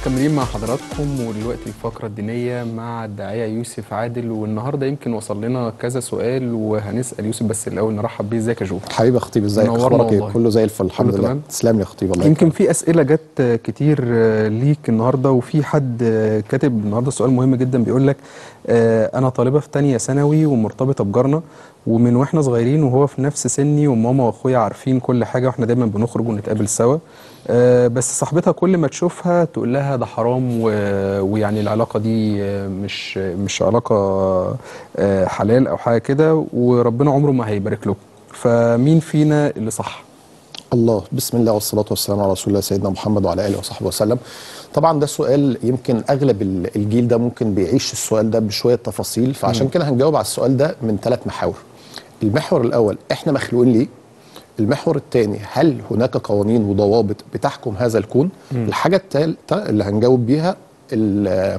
مكملين مع حضراتكم ودلوقتي الفقرة الدينية مع الداعية يوسف عادل والنهاردة يمكن وصل لنا كذا سؤال وهنسأل يوسف بس الأول نرحب بيه ازيك يا جو حبيبي يا خطيب ازيك منورنا اخبارك ايه والله. كله زي الفل الحمد كله لله تمام؟ تسلم لي يا خطيب الله يمكن يكرمك. في أسئلة جت كتير آه، ليك النهاردة وفي حد آه، كاتب النهاردة سؤال مهم جدا بيقول لك آه، أنا طالبة في تانية ثانوي ومرتبطة بجارنا ومن واحنا صغيرين وهو في نفس سني وماما واخويا عارفين كل حاجة واحنا دايما بنخرج ونتقابل سوا آه، بس صاحبتها كل ما تشوفها تقول لها ده حرام و... ويعني العلاقة دي آه، مش مش علاقة آه، حلال أو حاجة كده وربنا عمره ما هيبارك لكم فمين فينا اللي صح؟ الله بسم الله والصلاه والسلام على رسول الله سيدنا محمد وعلى اله وصحبه وسلم طبعا ده سؤال يمكن اغلب ال- الجيل ده ممكن بيعيش السؤال ده بشويه تفاصيل فعشان كده هنجاوب على السؤال ده من ثلاث محاور المحور الاول احنا مخلوقين ليه المحور الثاني هل هناك قوانين وضوابط بتحكم هذا الكون الحاجه الثالثه اللي هنجاوب بيها ال-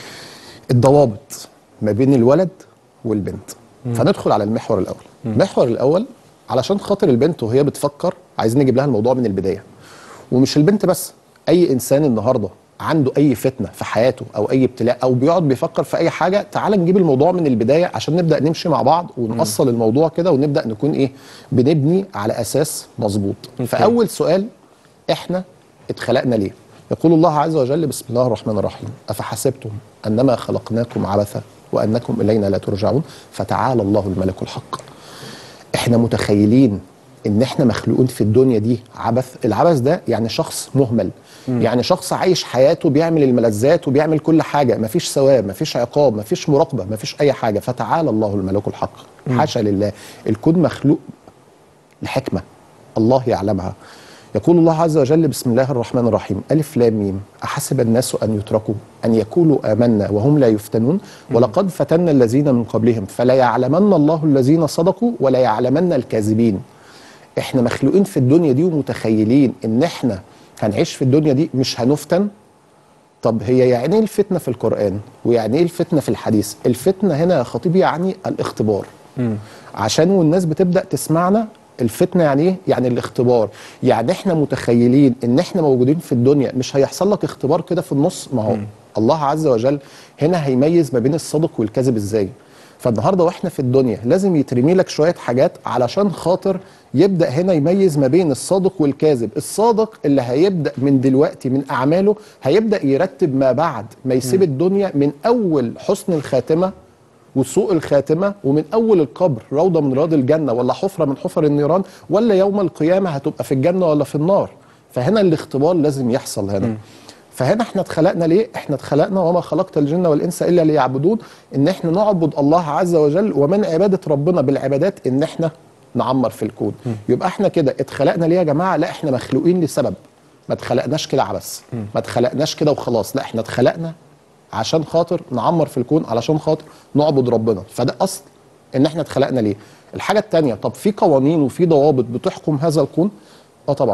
الضوابط ما بين الولد والبنت فندخل على المحور الاول المحور الاول علشان خاطر البنت وهي بتفكر عايزين نجيب لها الموضوع من البدايه ومش البنت بس اي انسان النهارده عنده اي فتنه في حياته او اي ابتلاء او بيقعد بيفكر في اي حاجه تعال نجيب الموضوع من البدايه عشان نبدا نمشي مع بعض ونأصل الموضوع كده ونبدا نكون ايه بنبني على اساس مظبوط فاول سؤال احنا اتخلقنا ليه يقول الله عز وجل بسم الله الرحمن الرحيم افحسبتم انما خلقناكم عبثا وانكم الينا لا ترجعون فتعالى الله الملك الحق احنا متخيلين ان احنا مخلوقين في الدنيا دي عبث العبث ده يعني شخص مهمل يعني شخص عايش حياته بيعمل الملذات وبيعمل كل حاجه مفيش ثواب مفيش عقاب مفيش مراقبه مفيش اي حاجه فتعالى الله الملك الحق حاشا لله الكون مخلوق لحكمه الله يعلمها يقول الله عز وجل بسم الله الرحمن الرحيم ألف لام ميم أحسب الناس أن يتركوا أن يقولوا آمنا وهم لا يفتنون ولقد فتنا الذين من قبلهم فلا يعلمن الله الذين صدقوا ولا يعلمن الكاذبين احنا مخلوقين في الدنيا دي ومتخيلين ان احنا هنعيش في الدنيا دي مش هنفتن طب هي يعني ايه الفتنه في القران ويعني ايه الفتنه في الحديث الفتنه هنا يا خطيب يعني الاختبار عشان والناس بتبدا تسمعنا الفتنه يعني ايه يعني الاختبار يعني احنا متخيلين ان احنا موجودين في الدنيا مش هيحصل لك اختبار كده في النص ما هو الله عز وجل هنا هيميز ما بين الصدق والكذب ازاي فالنهارده واحنا في الدنيا لازم يترمي لك شويه حاجات علشان خاطر يبدا هنا يميز ما بين الصادق والكاذب الصادق اللي هيبدا من دلوقتي من اعماله هيبدا يرتب ما بعد ما يسيب الدنيا من اول حسن الخاتمه وسوء الخاتمه ومن اول القبر روضه من رياض الجنه ولا حفره من حفر النيران ولا يوم القيامه هتبقى في الجنه ولا في النار فهنا الاختبار لازم يحصل هنا فهنا احنا اتخلقنا ليه؟ احنا اتخلقنا وما خلقت الجن والانس الا ليعبدون ان احنا نعبد الله عز وجل ومن عباده ربنا بالعبادات ان احنا نعمر في الكون يبقى احنا كده اتخلقنا ليه يا جماعه؟ لا احنا مخلوقين لسبب ما اتخلقناش كده عبث ما اتخلقناش كده وخلاص لا احنا اتخلقنا عشان خاطر نعمر في الكون علشان خاطر نعبد ربنا فده اصل ان احنا اتخلقنا ليه الحاجه الثانيه طب في قوانين وفي ضوابط بتحكم هذا الكون اه طبعا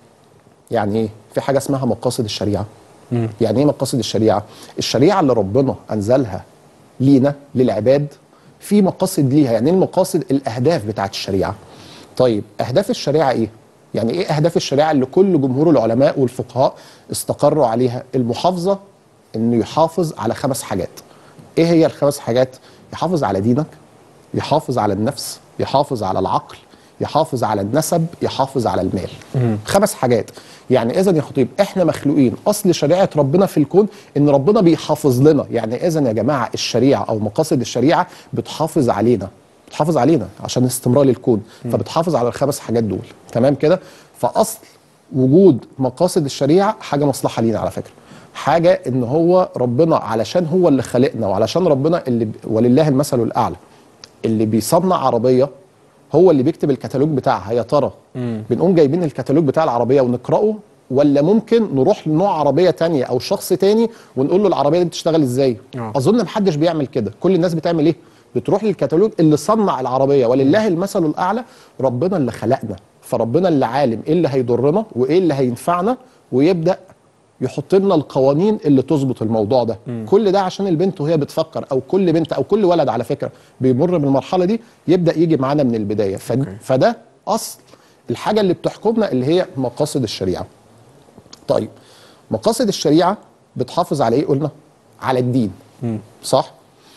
يعني ايه في حاجه اسمها مقاصد الشريعه يعني ايه مقاصد الشريعه الشريعه اللي ربنا انزلها لينا للعباد في مقاصد ليها يعني ايه المقاصد الاهداف بتاعت الشريعه طيب اهداف الشريعه ايه يعني ايه اهداف الشريعه اللي كل جمهور العلماء والفقهاء استقروا عليها المحافظه انه يحافظ على خمس حاجات ايه هي الخمس حاجات يحافظ على دينك يحافظ على النفس يحافظ على العقل يحافظ على النسب يحافظ على المال خمس حاجات يعني اذا يا خطيب احنا مخلوقين اصل شريعه ربنا في الكون ان ربنا بيحافظ لنا يعني اذا يا جماعه الشريعه او مقاصد الشريعه بتحافظ علينا بتحافظ علينا عشان استمرار الكون فبتحافظ على الخمس حاجات دول تمام كده فاصل وجود مقاصد الشريعه حاجه مصلحه لينا على فكره حاجه ان هو ربنا علشان هو اللي خلقنا وعلشان ربنا اللي ولله المثل الاعلى اللي بيصنع عربيه هو اللي بيكتب الكتالوج بتاعها يا ترى بنقوم جايبين الكتالوج بتاع العربيه ونقراه ولا ممكن نروح لنوع عربيه تانية او شخص تاني ونقول له العربيه دي بتشتغل ازاي آه. اظن محدش بيعمل كده كل الناس بتعمل ايه بتروح للكتالوج اللي صنع العربيه ولله المثل الاعلى ربنا اللي خلقنا فربنا اللي عالم ايه اللي هيضرنا وايه اللي هينفعنا ويبدا يحط لنا القوانين اللي تظبط الموضوع ده م. كل ده عشان البنت وهي بتفكر او كل بنت او كل ولد على فكره بيمر بالمرحله دي يبدا يجي معانا من البدايه ف... أوكي. فده اصل الحاجه اللي بتحكمنا اللي هي مقاصد الشريعه طيب مقاصد الشريعه بتحافظ على ايه قلنا على الدين صح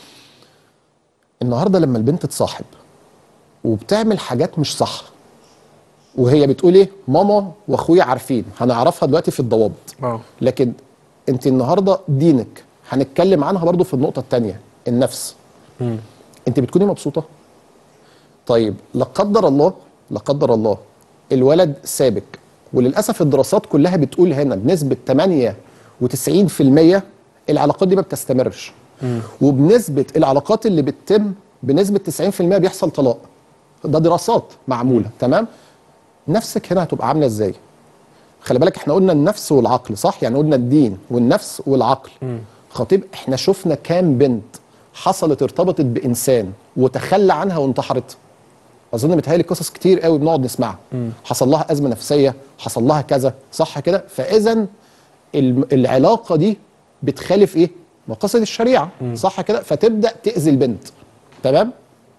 النهارده لما البنت تصاحب وبتعمل حاجات مش صح وهي بتقول ايه ماما واخويا عارفين هنعرفها دلوقتي في الضوابط اه لكن انت النهارده دينك هنتكلم عنها برضو في النقطه الثانيه النفس انت بتكوني مبسوطه طيب لا قدر الله لا قدر الله الولد سابك وللاسف الدراسات كلها بتقول هنا بنسبه 98% العلاقات دي ما بتستمرش وبنسبه العلاقات اللي بتتم بنسبه 90% بيحصل طلاق ده دراسات معموله تمام نفسك هنا هتبقى عامله ازاي خلي بالك احنا قلنا النفس والعقل صح يعني قلنا الدين والنفس والعقل خطيب احنا شفنا كام بنت حصلت ارتبطت بانسان وتخلى عنها وانتحرت اظن متهيألي قصص كتير قوي بنقعد نسمعها حصل لها ازمه نفسيه حصل لها كذا صح كده فاذا الم- العلاقه دي بتخالف ايه مقاصد الشريعه صح كده فتبدا تاذي البنت تمام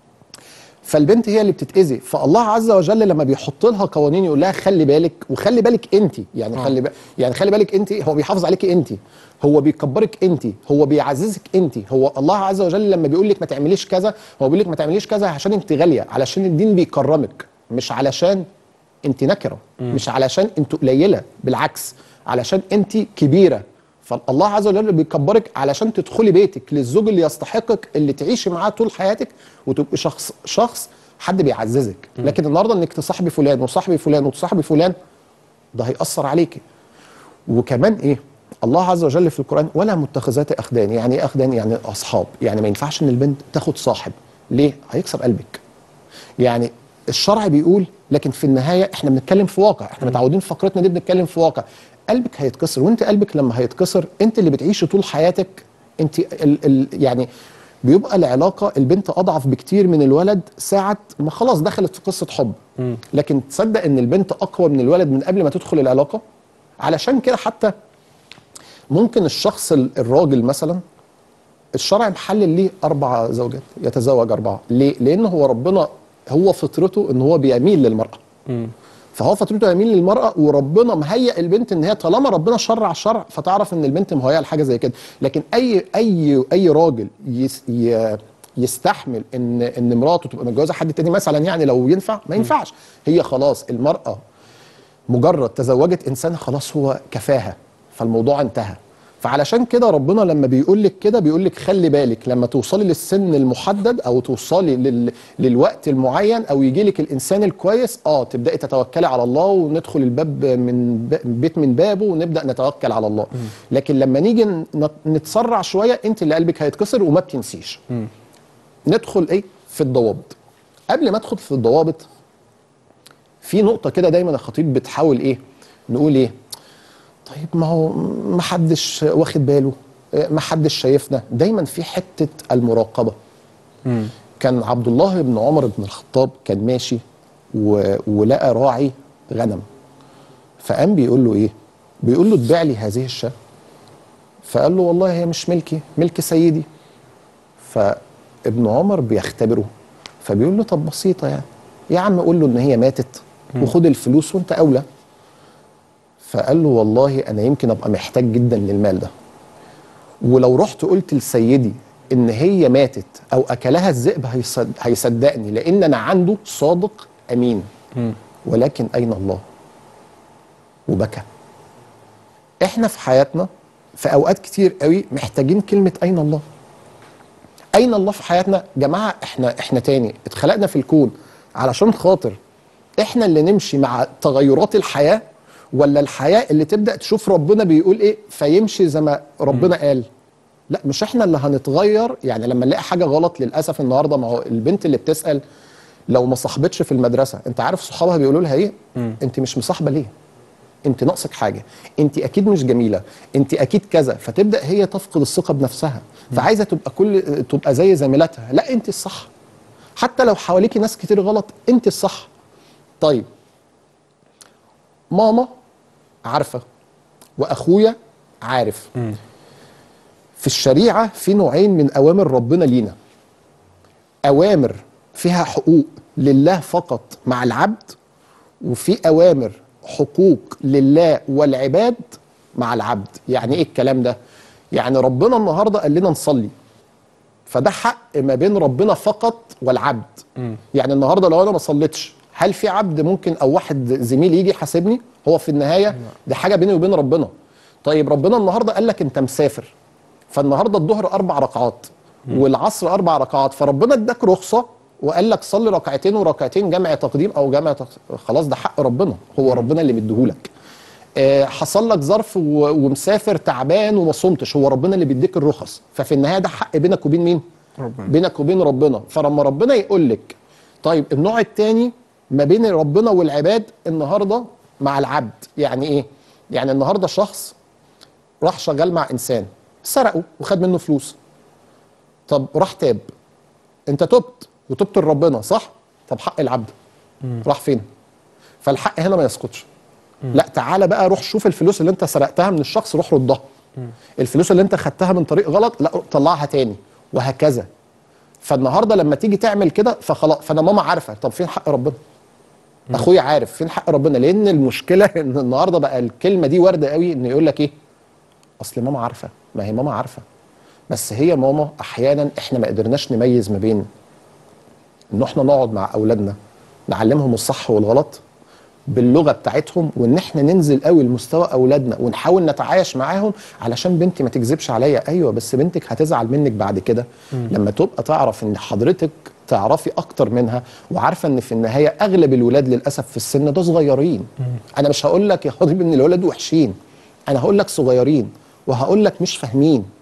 فالبنت هي اللي بتتاذي فالله عز وجل لما بيحط لها قوانين يقول لها خلي بالك وخلي بالك انت يعني آه. خلي بالك يعني خلي بالك انت هو بيحافظ عليكي انت هو بيكبرك انت هو بيعززك انت هو الله عز وجل لما بيقول لك ما تعمليش كذا هو بيقول لك ما تعمليش كذا عشان انت غاليه علشان الدين بيكرمك مش علشان انت نكره مش علشان انت قليله بالعكس علشان انت كبيره فالله عز وجل بيكبرك علشان تدخلي بيتك للزوج اللي يستحقك اللي تعيشي معاه طول حياتك وتبقي شخص شخص حد بيعززك لكن النهارده انك تصاحبي فلان وصاحبي فلان وتصاحبي فلان ده هيأثر عليكي وكمان ايه الله عز وجل في القرآن ولا متخذات أخدان يعني ايه أخدان يعني أصحاب يعني ما ينفعش إن البنت تاخد صاحب ليه هيكسر قلبك يعني الشرع بيقول لكن في النهاية احنا بنتكلم في واقع احنا متعودين في فقرتنا دي بنتكلم في واقع قلبك هيتكسر وانت قلبك لما هيتكسر انت اللي بتعيشي طول حياتك انت ال ال يعني بيبقى العلاقة البنت أضعف بكتير من الولد ساعة ما خلاص دخلت في قصة حب لكن تصدق إن البنت أقوى من الولد من قبل ما تدخل العلاقة علشان كده حتى ممكن الشخص ال- الراجل مثلا الشرع محلل ليه اربع زوجات يتزوج اربعه ليه لان هو ربنا هو فطرته ان هو بيميل للمراه فهو فطرته يميل للمراه وربنا مهيئ البنت ان هي طالما ربنا شرع شرع فتعرف ان البنت مهيئه لحاجه زي كده لكن اي اي اي راجل يس ي يستحمل ان ان مراته تبقى متجوزه حد تاني مثلا يعني لو ينفع ما ينفعش هي خلاص المراه مجرد تزوجت انسان خلاص هو كفاها فالموضوع انتهى فعلشان كده ربنا لما بيقول لك كده بيقول لك خلي بالك لما توصلي للسن المحدد او توصلي لل... للوقت المعين او يجي لك الانسان الكويس اه تبداي تتوكلي على الله وندخل الباب من ب... بيت من بابه ونبدا نتوكل على الله لكن لما نيجي ن- نتسرع شويه انت اللي قلبك هيتكسر وما بتنسيش ندخل ايه في الضوابط قبل ما ادخل في الضوابط في نقطة كده دايما الخطيب بتحاول ايه نقول ايه طيب ما هو ما حدش واخد باله آه، ما حدش شايفنا دايما في حتة المراقبة كان عبد الله بن عمر بن الخطاب كان ماشي و... ولقى راعي غنم فقام بيقول له ايه بيقول له اتبع لي هذه الشاة فقال له والله هي مش ملكي ملك سيدي فابن عمر بيختبره فبيقول له طب بسيطة يعني يا عم قول له ان هي ماتت وخد الفلوس وانت اولى فقال له والله انا يمكن ابقى محتاج جدا للمال ده ولو رحت قلت لسيدي ان هي ماتت او اكلها الذئب هيصد- هيصدقني لان انا عنده صادق امين ولكن اين الله وبكى احنا في حياتنا في اوقات كتير قوي محتاجين كلمه اين الله اين الله في حياتنا جماعه احنا احنا تاني اتخلقنا في الكون علشان خاطر احنا اللي نمشي مع تغيرات الحياه ولا الحياه اللي تبدا تشوف ربنا بيقول ايه فيمشي زي ما ربنا قال لا مش احنا اللي هنتغير يعني لما نلاقي حاجه غلط للاسف النهارده ما هو البنت اللي بتسال لو ما صاحبتش في المدرسه انت عارف صحابها بيقولوا لها ايه انت مش مصاحبه ليه انت ناقصك حاجه انت اكيد مش جميله انت اكيد كذا فتبدا هي تفقد الثقه بنفسها فعايزه تبقى كل تبقى زي زميلاتها لا انت الصح حتى لو حواليكي ناس كتير غلط انت الصح طيب ماما عارفه واخويا عارف في الشريعه في نوعين من اوامر ربنا لينا اوامر فيها حقوق لله فقط مع العبد وفي اوامر حقوق لله والعباد مع العبد يعني ايه الكلام ده يعني ربنا النهارده قال لنا نصلي فده حق ما بين ربنا فقط والعبد يعني النهارده لو انا ما صليتش هل في عبد ممكن او واحد زميل يجي يحاسبني هو في النهايه دي حاجه بيني وبين ربنا طيب ربنا النهارده قال لك انت مسافر فالنهارده الظهر اربع ركعات والعصر اربع ركعات فربنا اداك رخصه وقال لك صلي ركعتين وركعتين جمع تقديم او جمع تق... خلاص ده حق ربنا هو ربنا اللي مديهولك آه، حصل لك ظرف و- ومسافر تعبان وما صمتش هو ربنا اللي بيديك الرخص ففي النهايه ده حق بينك وبين مين ربنا. بينك وبين ربنا فلما ربنا يقول لك طيب النوع الثاني ما بين ربنا والعباد النهارده مع العبد يعني ايه يعني النهارده شخص راح شغال مع انسان سرقه وخد منه فلوس طب راح تاب انت تبت وتبت لربنا صح طب حق العبد راح فين فالحق هنا ما يسقطش لا تعالى بقى روح شوف الفلوس اللي انت سرقتها من الشخص روح ردها الفلوس اللي انت خدتها من طريق غلط لا طلعها تاني وهكذا فالنهارده لما تيجي تعمل كده فخلاص فانا ماما عارفه طب فين حق ربنا اخويا عارف فين حق ربنا لان المشكله ان النهارده بقى الكلمه دي وارده قوي ان يقول لك ايه اصل ماما عارفه ما هي ماما عارفه بس هي ماما احيانا احنا ما قدرناش نميز ما بين ان احنا نقعد مع اولادنا نعلمهم الصح والغلط باللغه بتاعتهم وان احنا ننزل قوي لمستوى اولادنا ونحاول نتعايش معاهم علشان بنتي ما تكذبش عليا ايوه بس بنتك هتزعل منك بعد كده لما تبقى تعرف ان حضرتك تعرفي اكتر منها وعارفه ان في النهايه اغلب الولاد للاسف في السن ده صغيرين انا مش هقول لك يا حبيبي ان الولاد وحشين انا هقول لك صغيرين وهقول لك مش فاهمين